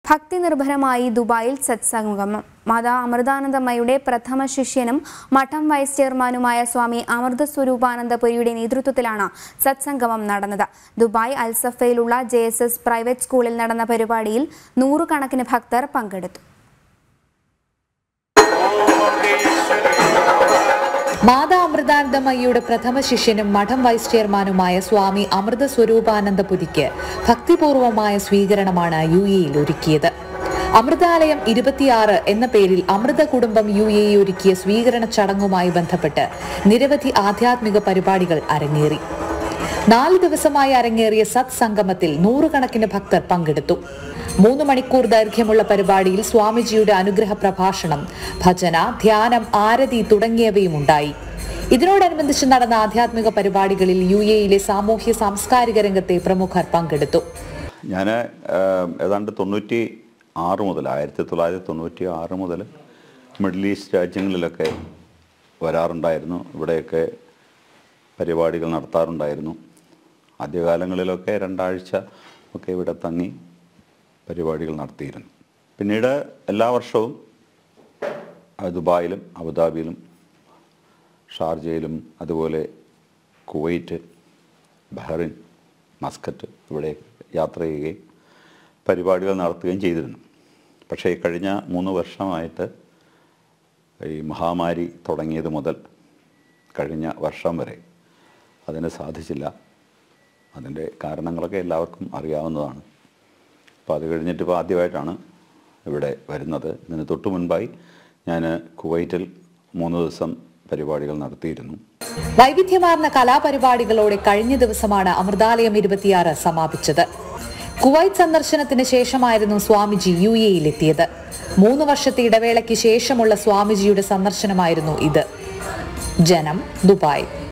ഭക്തി നിർഭരമായി ദുബായിൽ സത്സംഗമം മാതാ അമൃതാനന്ദമ്മയുടെ പ്രഥമ ശിഷ്യനും മഠം വൈസ് ചെയർമാനുമായ സ്വാമി അമൃത സ്വരൂപാനന്ദപുരിയുടെ നേതൃത്വത്തിലാണ് സത്സംഗമം നടന്നത് ദുബായ് അൽസഫയിലുള്ള ജെ പ്രൈവറ്റ് സ്കൂളിൽ നടന്ന പരിപാടിയിൽ നൂറുകണക്കിന് ഭക്തർ പങ്കെടുത്തു മാതാ അമൃതാനന്ദമയ്യയുടെ പ്രഥമ ശിഷ്യനും മഠം വൈസ് ചെയർമാനുമായ സ്വാമി അമൃത സ്വരൂപാനന്ദപുരിക്ക് ഭക്തിപൂർവമായ സ്വീകരണമാണ് യു എയിൽ ഒരുക്കിയത് അമൃതാലയം ഇരുപത്തിയാറ് എന്ന പേരിൽ അമൃത കുടുംബം യു എ ഒരുക്കിയ സ്വീകരണ ചടങ്ങുമായി ബന്ധപ്പെട്ട് നിരവധി ആധ്യാത്മിക പരിപാടികൾ അരങ്ങേറി നാല് ദിവസമായി അരങ്ങേറിയ സത് സംഗമത്തിൽ നൂറുകണക്കിന് ഭക്തർ പങ്കെടുത്തു മൂന്ന് മണിക്കൂർ ദൈർഘ്യമുള്ള പരിപാടിയിൽ സ്വാമിജിയുടെ അനുഗ്രഹ പ്രഭാഷണം ഭജന ധ്യാനം ആരതി തുടങ്ങിയവയും ഉണ്ടായി ഇതിനോടനുബന്ധിച്ച് നടന്ന ആധ്യാത്മിക പരിപാടികളിൽ യു എയിലെ സാമൂഹ്യ സാംസ്കാരിക രംഗത്തെ പ്രമുഖർ പങ്കെടുത്തു ഞാൻ ഏതാണ്ട് തൊണ്ണൂറ്റി ആറ് മുതൽ ആയിരത്തി തൊള്ളായിരത്തി തൊണ്ണൂറ്റി ആറ് മുതൽ മിഡിൽ ഈസ്റ്റ് രാജ്യങ്ങളിലൊക്കെ വരാറുണ്ടായിരുന്നു ഇവിടെയൊക്കെ പരിപാടികൾ നടത്താറുണ്ടായിരുന്നു ആദ്യകാലങ്ങളിലൊക്കെ രണ്ടാഴ്ച ഒക്കെ ഇവിടെ തങ്ങി പരിപാടികൾ നടത്തിയിരുന്നു പിന്നീട് എല്ലാ വർഷവും ആ, ദുബായിലും അബുദാബിയിലും ഷാർജയിലും അതുപോലെ കുവൈറ്റ് ബഹ്റിൻ മസ്കറ്റ് ഇവിടെ യാത്ര ചെയ്യുകയും പരിപാടികൾ നടത്തുകയും ചെയ്തിരുന്നു പക്ഷേ ഈ കഴിഞ്ഞ മൂന്ന് വർഷമായിട്ട് ഈ മഹാമാരി തുടങ്ങിയത് മുതൽ കഴിഞ്ഞ വർഷം വരെ അതിന് സാധിച്ചില്ല അതിൻ്റെ കാരണങ്ങളൊക്കെ എല്ലാവർക്കും അറിയാവുന്നതാണ് അപ്പോൾ അത് കഴിഞ്ഞിട്ട് ഇപ്പോൾ ആദ്യമായിട്ടാണ് ഇവിടെ വരുന്നത് ഇതിന് തൊട്ട് മുൻപായി ഞാൻ കുവൈറ്റിൽ മൂന്ന് ദിവസം പരിപാടികൾ നടത്തിയിരുന്നു വൈവിധ്യമാർന്ന കലാപരിപാടികളോടെ കഴിഞ്ഞ ദിവസമാണ് അമൃതാലയം ഇരുപത്തിയാറ് സമാപിച്ചത് കുവൈറ്റ് സന്ദർശനത്തിന് ശേഷമായിരുന്നു സ്വാമിജി യു എയിലെത്തിയത് മൂന്ന് വർഷത്തെ ഇടവേളയ്ക്ക് ശേഷമുള്ള സ്വാമിജിയുടെ സന്ദർശനമായിരുന്നു ഇത് ജനം ദുബായ്